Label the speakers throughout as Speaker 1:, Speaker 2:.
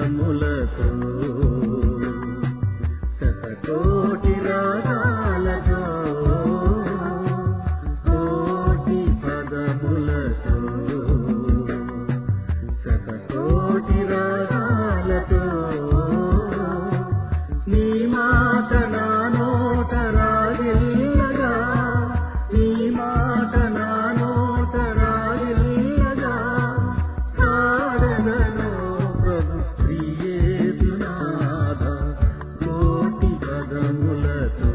Speaker 1: పదములతో శతకోటి రాగాలతో కోటి పదములతో శతకోటి రాగాలతో నీ మాట నా నోట రాగిల్లగా నీ మాట నా నోట రాగిల్లగా పాడగను ప్రభు శ్రీయేసునాథ కోటి పదములతో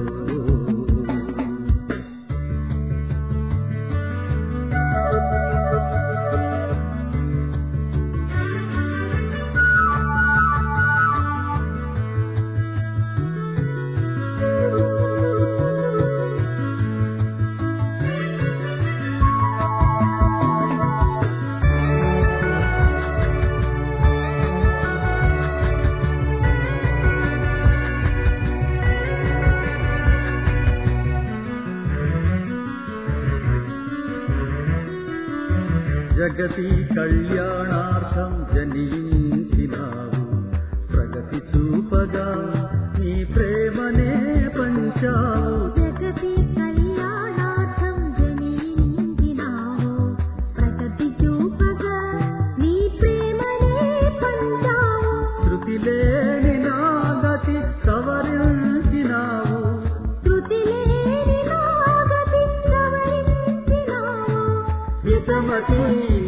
Speaker 1: జగతి కళ్యాణార్థం జనించినావు ప్రగతి చూపగా నీ ప్రేమనే పంచావు
Speaker 2: జగతి కళ్యాణార్థం జనించినావు ప్రగతి చూపగా నీ ప్రేమనే పంచావు
Speaker 1: శృతి లేని నాగతి సవరించినావు
Speaker 2: శృతి లేని నాగతి సవరించినావు
Speaker 1: హితమతి